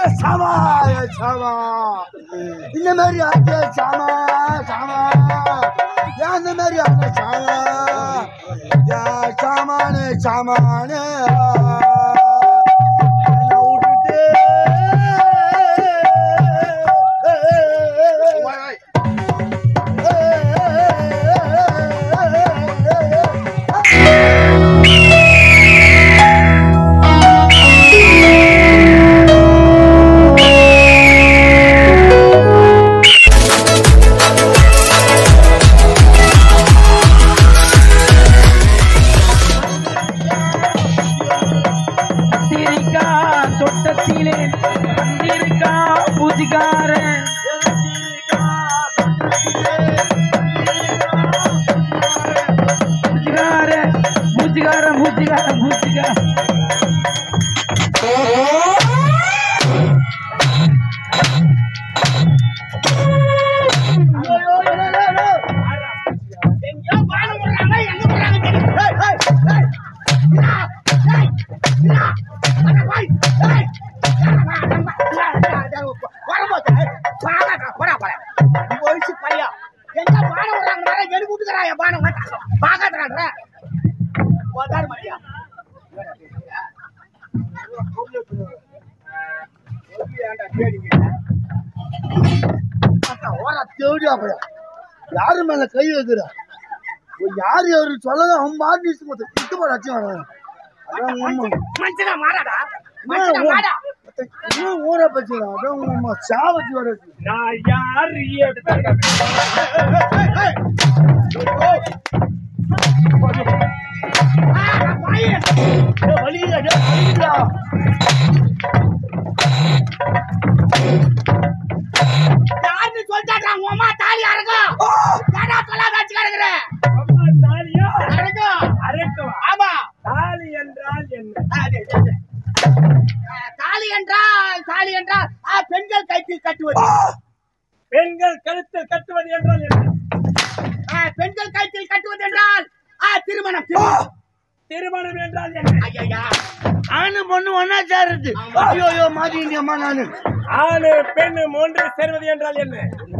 சாமா சாமா இந்த மாதிரி ஆச்சு சாமா சாமா ஏன் இந்த மாதிரி ஆச்சு சாமா யா சாமானு சாமானு என்னை விட்டுட்டு கத்திரிக்கா தோட்டத்திலே வந்திருக்கா பூஜிக்காரன் பூஜிக்காரன் பூஜிக்காரன் பூஜிக்காரன் பூஜிக்காரன் எங்கேயோ பானம் போடுறாங்க, எங்க போடுறாங்க தெரியும். ஏய், ஏய், ஏய். இந்தா, ஏய், இந்தா, அட போய், ஏய். ஏறமா, அடம்பா, இந்தா, இந்தா, இந்தா, வரும்போது, ஏய், பாகாதடா, போடா, போடா. உன் வயசு பையன். எங்க பானம் போடுறாங்க, நிறைய வெடி விட்டுக்கிறா, என் பானம் வேண்டாம். பாகாதடான்ற. போதாரு மரியா. ஏன்டா தேடிங்க? ஓரா தேடியா போயா யாரு மேல கை வைக்கிற யாரு யாரு சொல்லதான் அவன் பாட்டு இட்டு போட அச்சு அதான் உண்மை மனுஷனா மாறாடா மனுஷனா மாறா இன்னும் ஊற பச்சுடா அதான் உண்மை சாவச்சு வர நான் யார் வலிக்குதா டேய், வலிக்குதா யாருன்னு சொல்லிட்டாடா உன் அம்மா தாலி அறக்கும் ஏடா தொல்லா காட்சி கிடக்குற தாலியா அறக்கும் அரைக்கவா ஆமா தாலி என்றால் என்ன ஆ, டேய், டேய், டேய். ஆ, தாலி என்றால் தாலி என்றால் ஆ, பெண்கள் கைத்தில் கட்டுவது பெண்கள் கழுத்தில் கட்டுவது என்றால் என்ன ஆ, பெண்கள் கைத்தில் கட்டுவது என்றால் ஆ, திருமணம் திருமணம். திருமணம் என்றால் என்ன ஐயையா. ஆணு பொண்ணு ஒன்னா சேருது ஐயோ ஐயோ மாட்டிக்கிட்டியம்மா நானு ஆணு பெண் ஒன்று சேர்வது என்றால் என்ன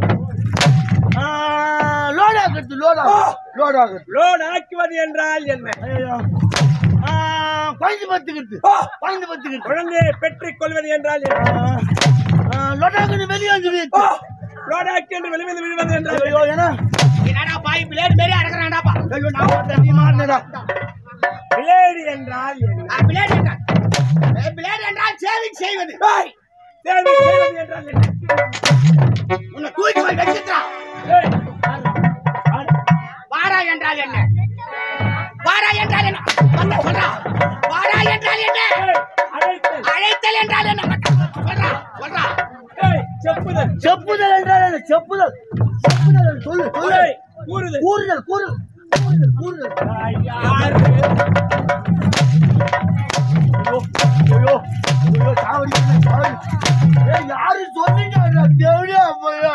லோட் ஆகுது லோட் ஆகுது லோட் ஆகுது லோட் ஆக்குவது என்றால் என்ன ஐயோ குழந்தை பத்துக்கிறது குழந்தை பத்துக்கிறது குழந்தையை பெற்றுக் கொள்வது என்றால் என்ன லொட்டாக்குன்னு வெளியே வந்து வீட்டு லோட் ஆக்கி என்று வெளிவந்து விழுவது என்றால் ஐயோ ஏன்னா என்னடா பாய் பிளேட் மாரி அடக்குறான்டாப்பா ஐயோ நான் ஒருத்தன் நீ மாட்டினடா விளையாடி என்றால் என்ன ஆ, பிளேட் என்றால் ஏ, பிளேட் என்றால் சேவிங் செய்வது சேவை செய்வது என்றால் என்ன உன்னை தூக்கி போய் வச்சுக்கிறா ஏய், வாடா என்றால் என்ன வாடா என்றால் என்ன வந்து சொல்றா வாடா என்றால் என்ன ஏய், அழைத்தல் அழைத்தல் என்றால் என்ன சொல்றா சொல்றா ஏய், செப்புதல் செப்புதல் என்றால் என்ன? செப்புதல் செப்புதல் சொல்லு சொல்லு ஏய், கூறுதல் கூறுதல் கூறு கூறுதல் கூறுதல் நான் யாரு ஐயோ ஐயோ ஐயோ சாவடி சாவடி ஏய் யாரு சொன்னீங்க தேவடியா போயா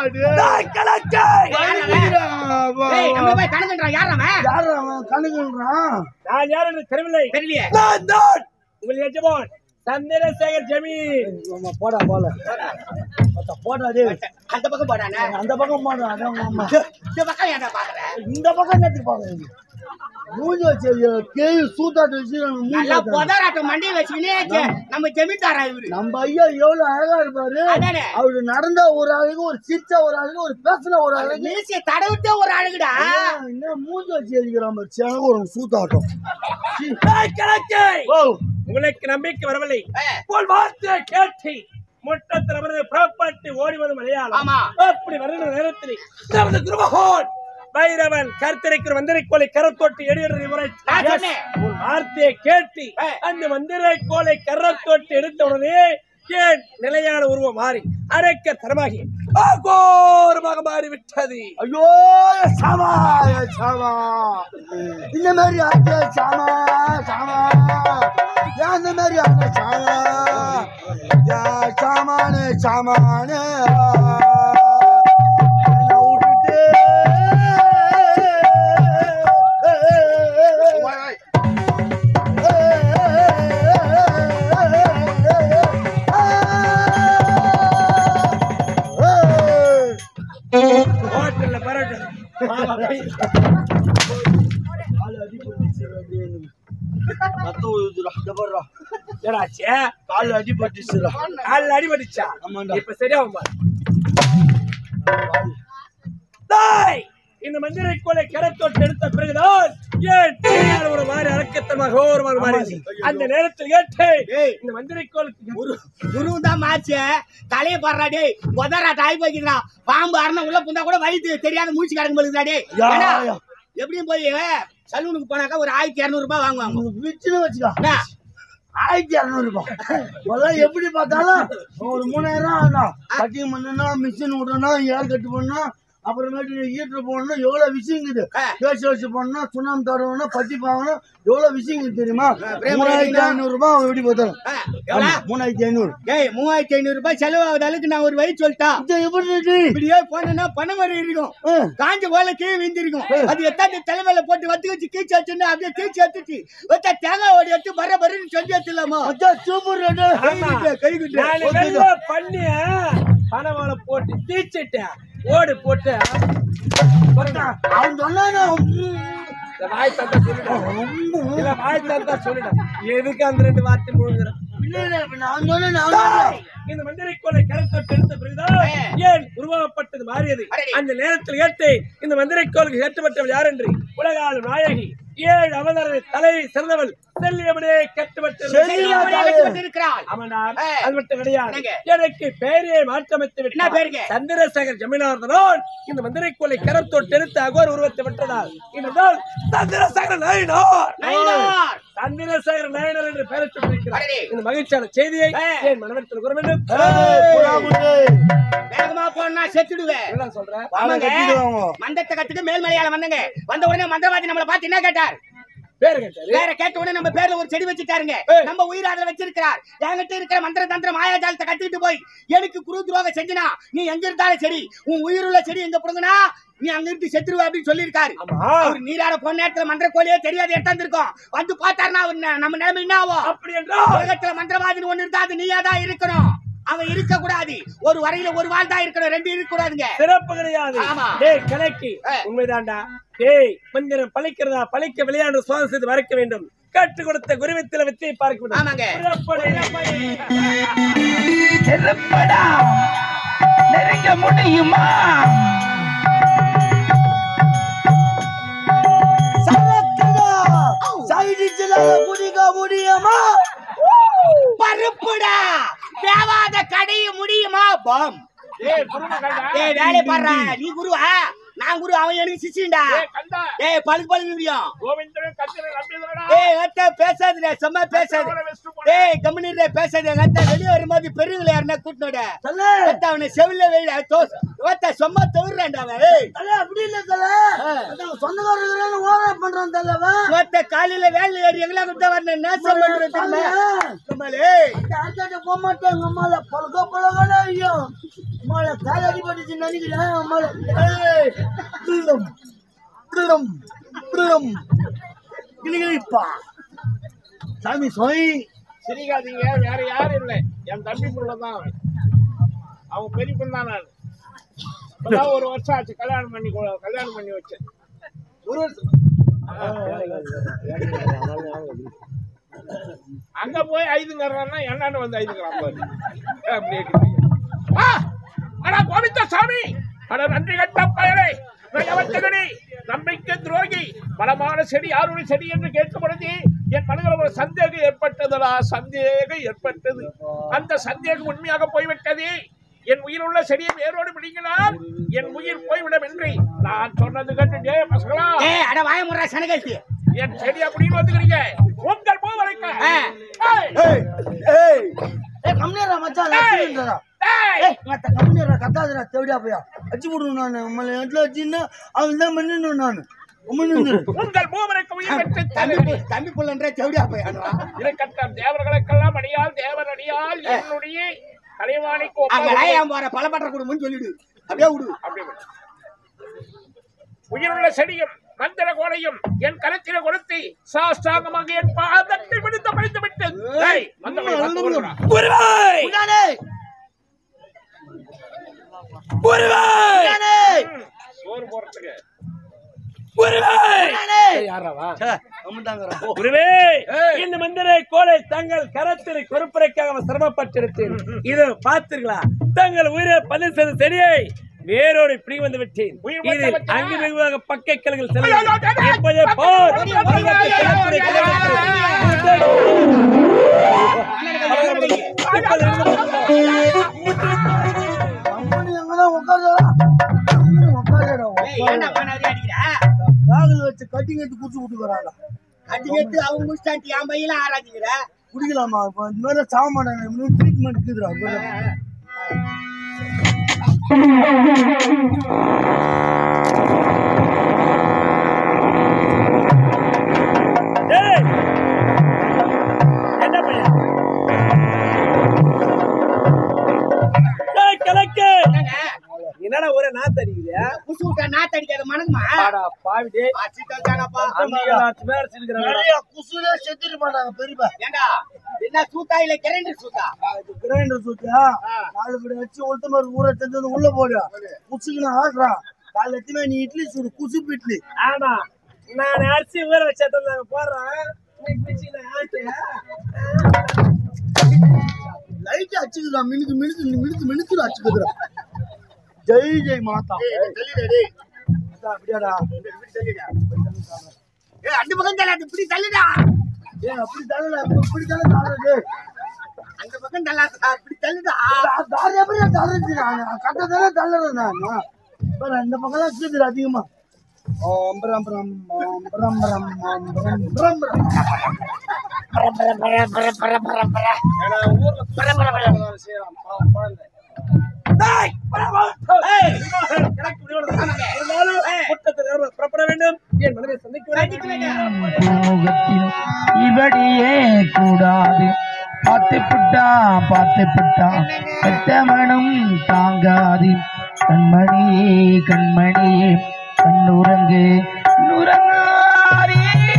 ஏய் நம்ம போய் கணக்குன்றா யார் அவன் யாரு அவன் கணக்குன்றான் நான் யார் என்று தெரியவில்லை தெரியலையே உங்கள் எஜமான் சந்திரசேகர் ஜமீன் ஆமா, போடா போல மொத்த போடா டேய் அந்த பக்கம் போடானே அந்த பக்கம் போடா அதான் ஆமா இந்த பக்கம் ஏன்டா பாக்குற இந்த பக்கம் என்னத்துக்கு பாக்குறீங்க மூஞ்சி வச்சு கேள்வி சூத்தாட்டு வச்சு மூஞ்சி நல்லா வைக்கிறாங்க. புதராட்டம் மண்டியை வச்சுக்கினே ஜெ- நம்ம ஜமீன்தாரா இவரு நம்ம ஐயா எவ்வளவு அழகா இருப்பாரு அதானே அவரு நடந்தா ஒரு அழகு ஒரு சிரிச்சா ஒரு அழகு ஒரு பேசுன ஒரு அழகு மீசிய தடவிட்டே ஒரு அழகுடா என்ன மூஞ்சி வச்சு எழுதிக்கிறான் பாரு எனக்கு ஒரு சூத்தாட்டம் சீ. ஓ உங்களுக்கு நம்பிக்கை வரவில்லை ஏ, உங்கள் வார்த்தையை கேட்டு முட்டத்தில் அவரது புறப்பட்டு ஓடி வரும் மலையாளம் ஆமா. அப்படி வருகிற நேரத்தில் நமது குருமகோன் பைரவன் கருத்தரைக்கு மந்திரை கோலை கரத்தொட்டு எடியறதை முறை நான் சொன்னேன். உன் வார்த்தையை கேட்டு ஏ. அந்த மந்திரை கோலை கரத்தொட்டு எடுத்த உடனே ஏன் நிலையான உருவம் மாறி அரைக்க தரமாகி அகோரமாக மாறிவிட்டது ஐயோ சாமா சாமா இந்த மாதிரி ஆச்சு சாமா சாமா ஏன் இந்த மாதிரி ஆச்சு சாமா யா சாமானு சாமானு என்னை விட்டுட்டு ஆ கால் அடிபட்டுச்சு அப்படியே எனக்கு. ரத்தம் ஊதுடா இங்க பாருடா ஏடாச்சு கால் அடிபட்டுச்சுடா காலில் அடிபட்டுச்சா ஆமாண்டா. இப்ப சரியாகும் பாரு தாய் இந்த மந்திரை கோலை கரத்தோட்டு எடுத்த பிறகுதான் ஏன் தெரியாத ஒரு மாதிரி அடக்கத்தமாக ஒரு மாதிரி மாறி அந்த நேரத்தில் கேட்டு ஏய். இந்த மந்திரை கோலுக்கு குரு குரு தான் மாச்சு தலைய பாடுறா டேய் உதறா டாய் போய்க்கிறா பாம்பு அரண உள்ள புந்தா கூட வயிற்று தெரியாத மூச்சு கிடக்கு போலுதா டேய் யா, ஏடா, யா. எப்படியும் போய் சலூனுக்கு போனாக்கா ஒரு ஆயிரத்தி இரநூறு ரூபாய் வாங்குவாங்க உங்களுக்கு பிச்சுன்னு வச்சுக்கோ என்ன? ஆயிரத்தி இரநூறு ரூபாய் முதல்ல எப்படி பார்த்தாலும் ஒரு மூணாயிரம் ஆகும் கட்டிங் பண்ணனா மிஷின் விடணும் ஏர் கட்டு பண்ணணும் அப்புறமேட்டு ஈட்டர் போடணும் எவ்வளவு விஷயங்குது ஆ. பேசி வச்சு பண்ணணும் சுண்ணாம்பு தடவணும் பட்டி பாங்கணும் எவ்வளவு விஷயங்குது தெரியுமா பிரேம் மூணாயிரத்தி பண்ணிட்டீங்களா? ஐநூறு ரூபாய் அவன் எப்படி பார்த்தாலும் ஆ, எவ்வளோ? ஆமா, மூணாயிரத்தி ஐநூறு டேய் மூவாயிரத்தி ஐநூறு ரூபாய் செலவாகுது அளவுக்கு நான் ஒரு வயிற்று சொல்லிட்டேன் இது எப்படி இருக்கு? இப்படியே போனா பணம் வரை இருக்கும் ஆ. காஞ்ச கோல கீழே விந்திருக்கும் அது எத்தாந்து தலைமையில போட்டு வத்து வச்சு கீச்சு வச்சுன்னு அப்படியே கீச்சு எடுத்துச்சு வச்சா தேங்காய் ஓடி எடுத்து பர பரன்னு சொல்லி எடுத்துலாமா அதான் சூப்பர் ரெண்டு. ஆமா. கை குட்டு நான் வெள்ள பண்ணி பணவாளை போட்டு தீச்சிட்டேன் ஓடு போட்டு போட்டான். அவன் சொன்னானே, இந்த வாய் தந்தா சொல்லிட்டேன் இல்ல வாய் தந்தா சொல்லிட்டேன் எதுக்கு அந்த ரெண்டு வார்த்தை முழுங்குறேன் இல்ல, இல்ல, இப்ப நான் சொன்னேன், நான் சொன்னேன். இந்த மந்திரை கோலை கரத்தொட்டு எடுத்த பிறகுதான் ஏன் உருவாக்கப்பட்டது மாறியது அடடே. அந்த நேரத்தில் கேட்டு இந்த மந்திரை கோலுக்கு ஏற்றப்பட்டவள் யார் என்று உலகாலும் நாயகி ஏழு அவதர தலை சிறந்தவள் செல்லியபடியே கட்டுப்பட்டு செல்லியபடியே இருக்கிறாள் ஆமாண்டா ஏ. அது மட்டும் கிடையாது என்னங்க? எனக்கு பெயரை மாற்றமைத்து என்ன விட்டார் பேருங்க? சந்திரசேகர் ஜமீனார்தான் இந்த மந்திரை கோலை கரத்தொட்டு எடுத்து அகோர் உருவத்தை விட்டதால் இந்த சந்திரசேகர் நயினார் நயினார். சந்திரசேகர் நயினார் என்று பெயர் சொல்லியிருக்கிறார் அடடே. இந்த மகிழ்ச்சியான செய்தியை ஏ. என் மனவரத்தில் கூற வேண்டும் ஏய், புறா முட்டு. வேகமா போனா செத்துடுவேன் என்ன சொல்றேன் வாழை ஆமாங்க. கட்டிடுவாங்க. மந்தத்தை கட்டுக்கு மேல் மலையாளம் வந்தங்க வந்த உடனே மந்திரவாதி நம்மள பார்த்து என்ன கேட்டார் பேரு கேட்டாரு வேற கேட்ட உடனே நம்ம பேர்ல ஒரு செடி வச்சுட்டாருங்க ஏய். நம்ம உயிர் அதுல வச்சிருக்கிறார் என்கிட்ட இருக்கிற மந்திர தந்திர மாயாஜாலத்தை கட்டிட்டு போய் எனக்கு குரு துரோகம் செஞ்சினா நீ எங்க இருந்தாலும் சரி உன் உயிருள்ள செடி எங்க புடுங்கினா நீ அங்க இருந்து செத்துருவ அப்படின்னு சொல்லியிருக்காரு ஆமா அவர் நீராட போன நேரத்துல மந்திர கோழியே தெரியாது எடுத்தாந்து இருக்கோம் வந்து பார்த்தாருன்னா அவர் ந- நம்ம நிலைமை என்ன ஆகும் அப்படி என்றால் உலகத்துல மந்திரவாதின்னு ஒண்ணு இருந்தா அது நீயா தான் இருக்கணும் அவன் இருக்க கூடாது ஒரு வரையில ஒரு வாழ் தான் இருக்கணும் ரெண்டு இருக்க கூடாதுங்க சிறப்பு கிடையாது ஆமா. டேய் கலக்கி ஏ. உண்மைதான்டா டேய் மந்திரம் பழிக்கிறதா பழிக்க விளையாண்டு சுவாசத்தை மறைக்க வேண்டும் கற்றுக் கொடுத்த குருவித்தில வித்தியை பார்க்க வேண்டும் ஆமாங்க. புறப்படு. நெருப்படா நெருங்க முடியுமா சரக்குடா. சைடிச்சுல குடிக்க முடியுமா பருப்புடா தேவாத கடைய முடியுமா பாம் ஏய் வேலை பாடுறா நீ குருவா நான் குரு அவன் எனக்கு சிசிண்டா ஏய் பழுக்கு பழுக்கு முடியும் ஏய் அத்தை பேசாதடா சும்மா பேசாத ஏய் கம்பெனில பேசாத எங்க அத்தை வெளிய வரும்போது பெரியவங்களை யாருன்னா கூட்டினோட தல அத்தை அவனை செவில வெயில தோஸ் அத்தை சும்மா தவிர்றான்டா அவன் ஏய் தல அப்படி இல்ல தல அதான் சொந்தக்காரங்க ஓர பண்றான் தலவா ஒத்த காலையில வேலை ஏறி எங்களா கிட்ட வரணும் நேசம் பண்றது தெரியுமா? சும்மா ஏய் யார்கிட்ட போக மாட்டேன் எங்க அம்மால பழக பழகல ஐயோ அம்மால கால் அடிபட்டுச்சு நினைக்கிறேன் அம்மால ஏய், திருடம் திருடம் திருடம் கிளிகிளிப்பா சாமி சொய் சிரிக்காதீங்க வேற யாரும் இல்லை என் தம்பி பிள்ளை தான் அவன் அவன் பெரிய பொண்ணு தான் நான் இப்பதான் ஒரு வருஷம் ஆச்சு கல்யாணம் பண்ணி கொ- கல்யாணம் பண்ணி வச்சேன் அங்க போய் ஐதுங்கிறான்னா என்னன்னு வந்து ஐதுங்கிறான் பாரு அப்படி இருக்குது. ஆ! அடா கோவிந்த சாமி அட நன்றி கட்ட பயலே நயவஞ்சகனே நம்பிக்கை துரோகி பலமான செடி யாருடைய செடி என்று கேட்கப்படுது என் மனதில் ஒரு சந்தேகம் ஏற்பட்டதுடா சந்தேகம் ஏற்பட்டது அந்த சந்தேகம் உண்மையாக போய்விட்டது என் உயிருள்ள செடியை வேரோடு பிடிங்கினால் என் உயிர் போய்விடும் என்று நான் சொன்னது கேட்டு பசங்களா ஏய் அட வாய முறா சனகல்தி என் செடி அப்படின்னு வந்துக்கிறீங்க உங்கள் போவரைக்க ஆ. ஏய் ஏய் ஏய் கம்மியா மச்சான் லட்சுமின்றா ஏய் மத்த கம்மியா கத்தாதடா தேடியா போயா அச்சு விடுவேன் நான் நம்மள இடத்துல வச்சுன்னா அவன் தான் பண்ணிடணும் நான் உண்மை உங்கள் மூவருக்கு உயிர் பெற்று தம்பி தருகிறேன். புள்ள- தம்பி புள்ளன்ற செவடியா போயாடுறா இருக்கட்டும் தேவர்களுக்கெல்லாம் அடியால் தேவன் அடியால் என்னுடைய கலைவாணிக்கு அங்க ஒப்பாக ராயம் போற பலபற்ற குடும்பம்னு சொல்லிடு அப்படியே விடு அப்படி விடு. உயிருள்ள செடியும் மந்திர கோலையும் என் கரத்தில கொடுத்து சாஷ்டாங்கமாக என் பாதத்தில் விடுத்து படித்து விட்டு ஏய், வந்த வழி, வந்து கொடுடா. குருவாய் உடானே குருவாய் ம், சோறு போறதுக்கு குருவே நானே. யாரவா ச்சே, அம்முட்டாங்கடா. ஓ. குருவே இந்த மந்திரை கோலை தங்கள் கரத்தில் பொறுப்புரைக்காக அவன் சிரமப்பட்டிருத்தேன் இது பார்த்தீர்களா தங்கள் உயிரை பதிவு செய்த செடியை வேரோடு பிடி வந்து விட்டேன் உயிர் இது வந்து விட்டா? அங்கு வெகுவாக பக்கை கிளைகள் செல்லும் ஐயோ, ஐயோ, ஐயோ, இப்போதே போர் ஐயோ, ஐயோ, பல்லக்கு ஐயோ, கிளப்புரை ஐயோ, கிளப்புரை. இப்போது அம்மனி எங்கதான் உட்காருடா. அம்மனி உட்காருடா, ஏய், ஏன்டா உட்காரு. பண்ணாரி அடிக்கிற ராகுல் வச்சு கட்டிங் எடுத்து குடிச்சு விட்டுக்கிறாங்க கட்டி எடுத்து அவங்க முடிச்சாண்டி என் பையில ஆராய்ச்சிக்கிற குடிக்கலாமா இப்போ இந்த மாதிரி சாக மாட்டாங்க இன்னும் ட்ரீட்மெண்ட் இருக்குதுடா டேய், என்ன பையன் டேய், கிழக்கு என்னடா ஒரே நாத்து அடிக்குது புசு விட்டா நாத்து அடிக்காத மணக்குமா ஆடா பாவி டேய் அசித்தம் தானப்பா அன்னைக்கு நாத்து மேல வச்சிருக்கிறாங்க நிறைய குசுலே செத்துட்டு மாட்டாங்க பெரியப்பா ஏண்டா என்ன சூத்தா இல்ல கிரைண்டர் சூத்தா கிரைண்டர் சுத்தியா நாலு படி வச்சு உளுத்த மாதிரி ஊற செஞ்சது உள்ள போடு குசுக்கு நான் ஆடுறான் காலைல எத்தனை நீ இட்லி சுடு குசுப்பு இட்லி ஆமா நான் அரிசி ஊற வச்சா நாங்க போடுறோம் நீ பிடிச்சி நான் ஆட்டியா லைட் அச்சுக்குதா மினுக்கு மினுக்கு மினுக்கு மினுக்கு அச்சுக்குதுடா ஜெய் ஜெய் மாதா அப்படியாடா ஏய் அந்த பக்கம் தள்ளாது இப்படி தள்ளுடா ஏ அப்படி தானே இப்படி தானே தாடுறது அந்த பக்கம் தள்ளாது இப்படி தள்ளுடா தாடு எப்படி தள்ளுறது நான் கட்ட தானே தள்ளுறேன் நான் பாரு இந்த பக்கம் இருக்குது அதிகமா ஓம் பிரம் பிரம் ஓம் பிரம் பிரம் ஓம் பிரம் பிரம் பிரம் இருந்தாலும் புறப்பட வேண்டும் என் மனதை சந்திக்க வேண்டும் முகத்தில் இவடியே கூடாது பார்த்து புட்டா பார்த்து புட்டா எத்தமனும் தாங்காது கண்மணியே கண்மணியே கண்ணுறங்கு நுறங்காரி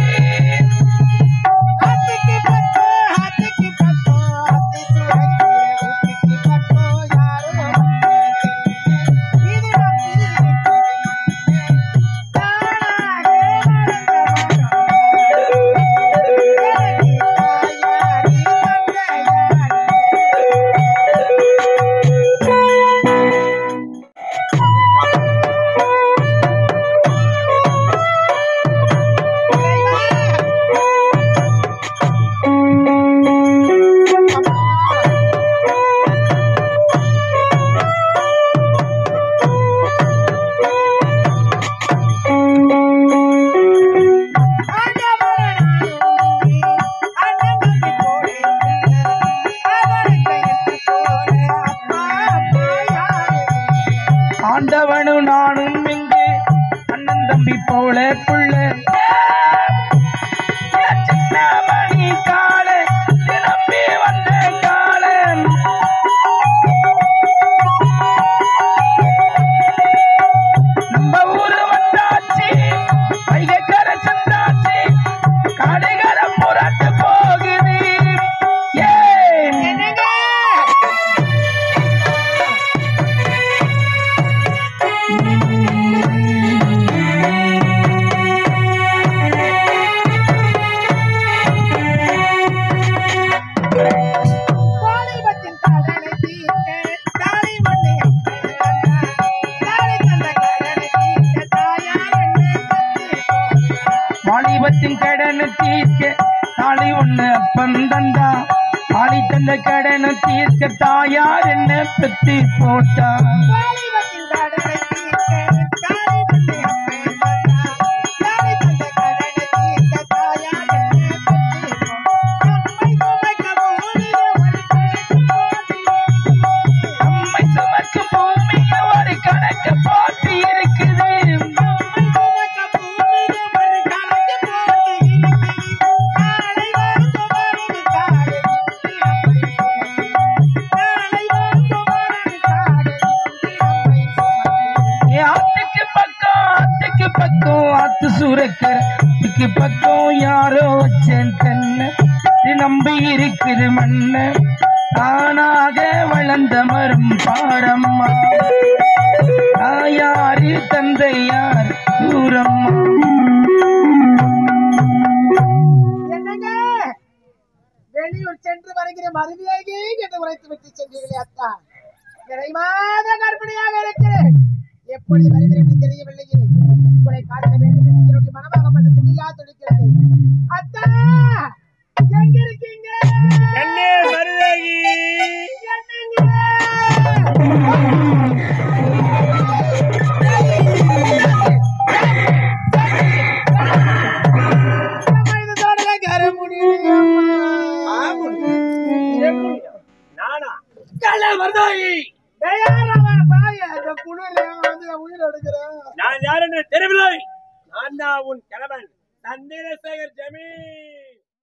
ஆண்டவனும் நானும் இங்கு அண்ணன் தம்பி போல புள்ள என் சின்ன மணி கால திரும்பி வந்த காலம் நம்ம ஊரு வந்தாச்சு வைகக்கரை சந்தாச்சு காடுகளை புரட்டு போகுது ஏன் வாலிபத்தின் கடனை தீர்க்க நாளை ஒண்ணு அப்பன் தந்தா ஆளி தந்த கடனை தீர்க்க தாயார் என்ன பெத்து போட்டா நம்மை சுமக்கும் பூமிக்கு ஒரு கணக்கு போட்டு இருக்குது ஏ ஆத்துக்கு பக்கம் ஆத்துக்கு பக்கம் ஆத்து சூரக்கரைக்கு பக்கம் யாரோ வச்சேன் தென்ன இது நம்பி இருக்குது மண்ண தானாக வளர்ந்த மரம் பாரம்மா தாயாரு தந்தையார் தூரம்மா நினைக்கிறேன் மருவியாகி என்று உரைத்து விட்டு சென்றீர்களே அத்தா நிறைவாத கர்ப்பிணியாக இருக்கிறேன் எப்படி வருகிறேன் என்று தெரியவில்லையே உங்களை பார்க்க வேண்டும் என்று என்னுடைய மனமாகப்பட்ட துணியா துடிக்கிறது அத்தா எங்க இருக்கீங்க கண்ணே மருதகி நானா கண்ணே மருதகி உயிர் எடுக்கிறேன் நான் யார் என்று தெரியவில்லை நான் தான் உன் கணவன் சந்திரசேகர் ஜமீன்